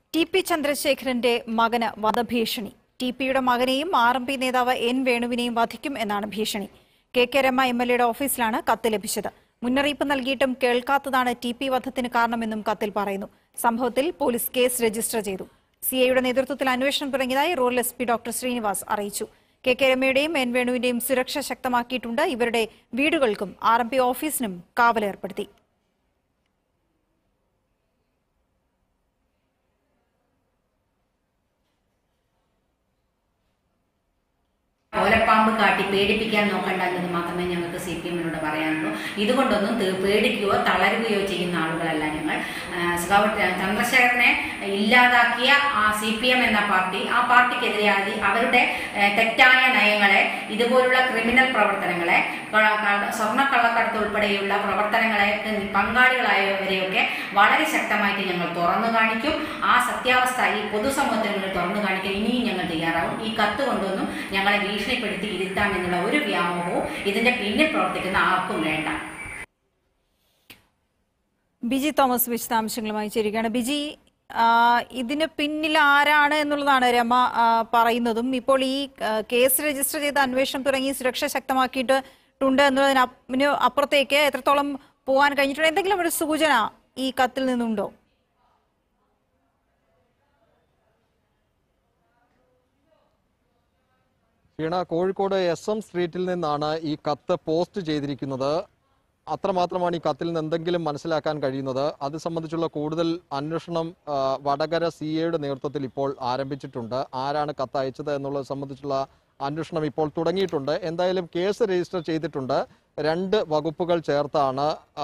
T P ചന്ദ്രശേഖരന്റെ മകന് വധഭീഷണി ടി പിയുടെ മകനെയും ആർ എം പി നേതാവ് എൻ വേണുവിനെയും വധിക്കും എന്നാണ് ഭീഷണി K K Rama M L എയുടെ ഓഫീസിലാണ് കത്ത് ലഭിച്ചത് മുന്നറിയിപ്പ് നൽകിയിട്ടും കേൾക്കാത്തതാണ് ടി പി വധത്തിന് കാരണമെന്നും കത്തിൽ പറയുന്നു സംഭവത്തിൽ പോലീസ് കേസ് രജിസ്റ്റർ ചെയ്തു സി ഐയുടെ നേതൃത്വത്തിൽ അന്വേഷണം തുടങ്ങിയതായി rural S P doctor Srinivas അറിയിച്ചു കെ കെ രമയുടെയും എൻ വേണുവിന്റെയും സുരക്ഷ ശക്തമാക്കിയിട്ടുണ്ട് ഇവരുടെ വീടുകൾക്കും ആർ എം പി ഓഫീസിനും കാവലേർപ്പെടുത്തി ഓലപ്പാമ്പ് കാട്ടി പേടിപ്പിക്കാൻ നോക്കണ്ട എന്ന് മാത്രമേ ഞങ്ങൾക്ക് സി പി എമ്മിനോട് പറയാനുള്ളൂ ഇതുകൊണ്ടൊന്നും തി- പേടിക്കുകയോ തളരുകയോ ചെയ്യുന്ന ആളുകളല്ല ഞങ്ങൾ ആ, സ്കൗട്ട് ചന്ദ്രശേഖരനെ ഇല്ലാതാക്കിയ ആ സി പി എം എന്ന പാർട്ടി ആ പാർട്ടിക്കെതിരെ അത് അവരുടെ ഏ, തെറ്റായ നയങ്ങളെ ഇതുപോലുള്ള ക്രിമിനൽ പ്രവർത്തനങ്ങളെ ക- ക- സ്വർണ്ണക്കള്ളക്കടത്ത് ഉൾപ്പെടെയുള്ള പ്രവർത്തനങ്ങളെ പങ്കാളികളായവരെയൊക്കെ വളരെ ശക്തമായിട്ട് ഞങ്ങൾ തുറന്നു കാണിക്കും ആ സത്യാവസ്ഥ ഈ പൊതുസമൂഹത്തിന് മുന്നിൽ തുറന്നു കാണിക്കാൻ ഇനിയും ഞങ്ങൾ തയ്യാറാവും ഈ കത്ത് കൊണ്ടൊന്നും ഞങ്ങളെ ഭീഷണിപ്പെടുത്തി ഇരുത്താം എന്നുള്ള ഒരു വ്യാമോഹവും ഇതിന്റെ പിന്നിൽ പ്രവർത്തിക്കുന്ന ആർക്കും വേണ്ട ബിജി തോമസ് വിശദാംശങ്ങളുമായി ചേരുകയാണ് ബിജി ആ, ഇതിന് പിന്നിൽ ആരാണ് എന്നുള്ളതാണ് രമ ആ, പറയുന്നതും ഇപ്പോൾ ഈ ആ, കേസ് രജിസ്റ്റർ ചെയ്ത അന്വേഷണം തുടങ്ങി സുരക്ഷ ശക്തമാക്കിയിട്ടുണ്ട് എന്നതിന് അപ്പ് ന് അപ്പുറത്തേക്ക് എത്രത്തോളം പോകാൻ കഴിഞ്ഞിട്ടുണ്ട് എന്തെങ്കിലും ഒരു സൂചന ഈ കത്തിൽ നിന്നുണ്ടോ വീണ കോഴിക്കോട് എസ് എം സ്ട്രീറ്റിൽ നിന്നാണ് ഈ കത്ത് പോസ്റ്റ് ചെയ്തിരിക്കുന്നത് അത്രമാത്രമാണ് ഈ കത്തിൽ നിന്ന് എന്തെങ്കിലും മനസ്സിലാക്കാൻ കഴിയുന്നത് അത് സംബന്ധിച്ചുള്ള കൂടുതൽ അന്വേഷണം ആ, വടകര സി എയുടെ നേതൃത്വത്തിൽ ഇപ്പോൾ ആരംഭിച്ചിട്ടുണ്ട് ആരാണ് കത്ത് അയച്ചത് എന്നുള്ളത് സംബന്ധിച്ചുള്ള അന്വേഷണം ഇപ്പോൾ തുടങ്ങിയിട്ടുണ്ട് എന്തായാലും കേസ് രജിസ്റ്റർ ചെയ്തിട്ടുണ്ട് രണ്ട് വകുപ്പുകൾ ചേർത്താണ് ആ,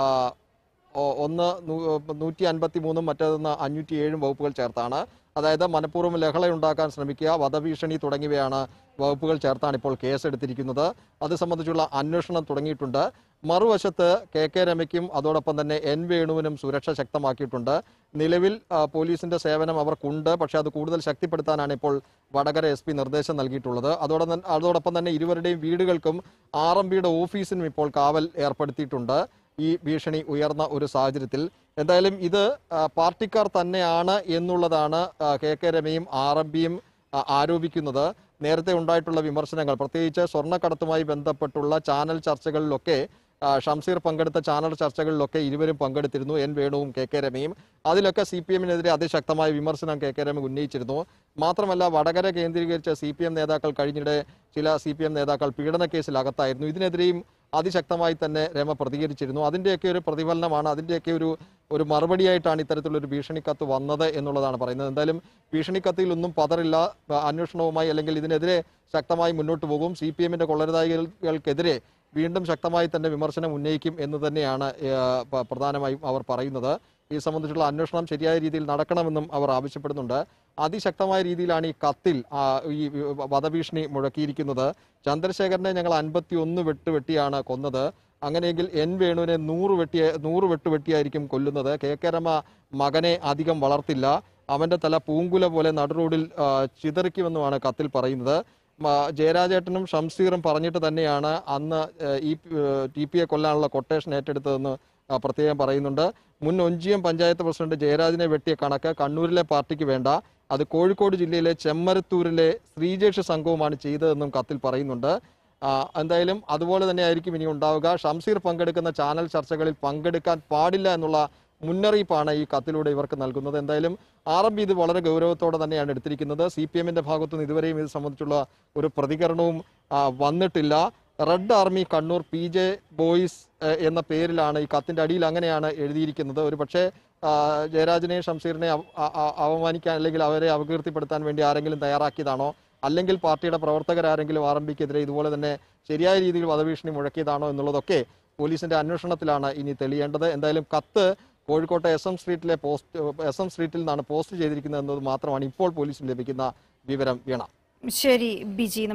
ഒ- ഒന്ന് നൂ- നൂറ്റി അൻപത്തി മൂന്നും മറ്റേതൊന്ന് അഞ്ഞൂറ്റി ഏഴും വകുപ്പുകൾ ചേർത്താണ് അതായത് മനഃപൂർവ്വം ലഹളയുണ്ടാക്കാൻ ശ്രമിക്കുക വധഭീഷണി തുടങ്ങിയവയാണ് വകുപ്പുകൾ ചേർത്താണ് ഇപ്പോൾ കേസെടുത്തിരിക്കുന്നത് അത് സംബന്ധിച്ചുള്ള അന്വേഷണം തുടങ്ങിയിട്ടുണ്ട് മറുവശത്ത് കെ കെ രമയ്ക്കും അതോടൊപ്പം തന്നെ എൻ വേണുവിനും സുരക്ഷ ശക്തമാക്കിയിട്ടുണ്ട് നിലവിൽ ആ, പോലീസിന്റെ സേവനം അവർക്കുണ്ട് പക്ഷേ അത് കൂടുതൽ ശക്തിപ്പെടുത്താനാണ് ഇപ്പോൾ വടകര എസ് പി നിർദ്ദേശം നൽകിയിട്ടുള്ളത് അതോടൊപ്പം അതോടൊപ്പം തന്നെ ഇരുവരുടെയും വീടുകൾക്കും ആർ എം പിയുടെ ഓഫീസിനും ഇപ്പോൾ കാവൽ ഏർപ്പെടുത്തിയിട്ടുണ്ട് ഈ ഭീഷണി ഉയർന്ന ഒരു സാഹചര്യത്തിൽ എന്തായാലും ഇത് ആ, പാർട്ടിക്കാർ തന്നെയാണ് എന്നുള്ളതാണ് ആ, കെ കെ രമയും ആർ എം പിയും ആരോപിക്കുന്നത് നേരത്തെ ഉണ്ടായിട്ടുള്ള വിമർശനങ്ങൾ പ്രത്യേകിച്ച് സ്വർണ്ണക്കടത്തുമായി ബന്ധപ്പെട്ടുള്ള ചാനൽ ചർച്ചകളിലൊക്കെ ആ, ഷംസീർ പങ്കെടുത്ത ചാനൽ ചർച്ചകളിലൊക്കെ ഇരുവരും പങ്കെടുത്തിരുന്നു എൻ വേണുവും കെ കെ രമയും അതിലൊക്കെ സി പി എമ്മിനെതിരെ അതിശക്തമായ വിമർശനം കെ കെ രമ ഉന്നയിച്ചിരുന്നു മാത്രമല്ല വടകര കേന്ദ്രീകരിച്ച സി പി എം നേതാക്കൾ കഴിഞ്ഞിടെ ചില സി പി എം നേതാക്കൾ പീഡന കേസിൽ അകത്തായിരുന്നു ഇതിനെതിരെയും അതിശക്തമായി തന്നെ രമ പ്രതികരിച്ചിരുന്നു അതിന്റെയൊക്കെ ഒരു പ്രതിഫലനമാണ് അതിന്റെയൊക്കെ ഒരു ഒരു മറുപടിയായിട്ടാണ് ഇത്തരത്തിലൊരു ഭീഷണിക്കത്ത് വന്നത് എന്നുള്ളതാണ് പറയുന്നത് എന്തായാലും ഭീഷണിക്കത്തിൽ ഒന്നും പതറില്ല ആ, അന്വേഷണവുമായി അല്ലെങ്കിൽ ഇതിനെതിരെ ശക്തമായി മുന്നോട്ട് പോകും സി പി എമ്മിന്റെ കൊള്ളരുതായികൾക്കെതിരെ വീണ്ടും ശക്തമായി തന്നെ വിമർശനം ഉന്നയിക്കും എന്ന് തന്നെയാണ് ആ, പ- പ്രധാനമായും അവർ പറയുന്നത് ഈ സംബന്ധിച്ചുള്ള അന്വേഷണം ശരിയായ രീതിയിൽ നടക്കണമെന്നും അവർ ആവശ്യപ്പെടുന്നുണ്ട് അതിശക്തമായ രീതിയിലാണ് ഈ കത്തിൽ ആ, ഈ വധഭീഷണി മുഴക്കിയിരിക്കുന്നത് ചന്ദ്രശേഖരനെ ഞങ്ങൾ അൻപത്തി ഒന്ന് വെട്ട് വെട്ടിയാണ് കൊന്നത് അങ്ങനെയെങ്കിൽ എൻ വേണുവിനെ നൂറ് വെട്ടിയ നൂറ് വെട്ട് വെട്ടിയായിരിക്കും കൊല്ലുന്നത് കെ കെ രമ മകനെ അധികം വളർത്തില്ല അവന്റെ തല പൂങ്കുല പോലെ നടുറോഡിൽ ആ, ചിതറിക്കുമെന്നുമാണ് കത്തിൽ പറയുന്നത് മ- ജയരാജേട്ടനും ഷംസീറും പറഞ്ഞിട്ട് തന്നെയാണ് അന്ന് ഏഹ്, ഈ ടി പി എ കൊല്ലാനുള്ള കൊട്ടേഷൻ ഏറ്റെടുത്തതെന്ന് ആ, പ്രത്യേകം പറയുന്നുണ്ട് മുൻ ഒഞ്ചിയം പഞ്ചായത്ത് പ്രസിഡന്റ് ജയരാജനെ വെട്ടിയ കണക്ക് കണ്ണൂരിലെ പാർട്ടിക്ക് വേണ്ട അത് കോഴിക്കോട് ജില്ലയിലെ ചെമ്മരത്തൂരിലെ ശ്രീജേഷ് സംഘവുമാണ് ചെയ്തതെന്നും കത്തിൽ പറയുന്നുണ്ട് ആ, എന്തായാലും അതുപോലെ തന്നെ ആയിരിക്കും ഇനി ഉണ്ടാവുക ഷംസീർ പങ്കെടുക്കുന്ന ചാനൽ ചർച്ചകളിൽ പങ്കെടുക്കാൻ പാടില്ല എന്നുള്ള മുന്നറിയിപ്പാണ് ഈ കത്തിലൂടെ ഇവർക്ക് നൽകുന്നത് എന്തായാലും ആർ എം പി ഇത് വളരെ ഗൗരവത്തോടെ തന്നെയാണ് എടുത്തിരിക്കുന്നത് സി പി എമ്മിന്റെ ഭാഗത്തുനിന്ന് ഇതുവരെയും ഇത് സംബന്ധിച്ചുള്ള ഒരു പ്രതികരണവും ആ, വന്നിട്ടില്ല red army Kannur P J boys ഏഹ്, എന്ന പേരിലാണ് ഈ കത്തിന്റെ അടിയിൽ അങ്ങനെയാണ് എഴുതിയിരിക്കുന്നത് ഒരു പക്ഷേ ആ, ജയരാജനെയും ഷംസീറിനെ അവ- അ- അ- അവമാനിക്കാൻ അല്ലെങ്കിൽ അവരെ അപകീർത്തിപ്പെടുത്താൻ വേണ്ടി ആരെങ്കിലും തയ്യാറാക്കിയതാണോ അല്ലെങ്കിൽ പാർട്ടിയുടെ പ്രവർത്തകരാരെങ്കിലും ആർ എം പിക്കെതിരെ ഇതുപോലെ തന്നെ ശരിയായ രീതിയിൽ വധഭീഷണി മുഴക്കിയതാണോ എന്നുള്ളതൊക്കെ പോലീസിന്റെ അന്വേഷണത്തിലാണ് ഇനി തെളിയേണ്ടത് എന്തായാലും കത്ത് കോഴിക്കോട്ടെ എസ് എം സ്ട്രീറ്റിലെ പോസ്റ്റ് എസ് എം സ്ട്രീറ്റിൽ നിന്നാണ് പോസ്റ്റ് ചെയ്തിരിക്കുന്നത് എന്നത് മാത്രമാണ് ഇപ്പോൾ പോലീസിന് ലഭിക്കുന്ന വിവരം വീണ ശരി ബിജി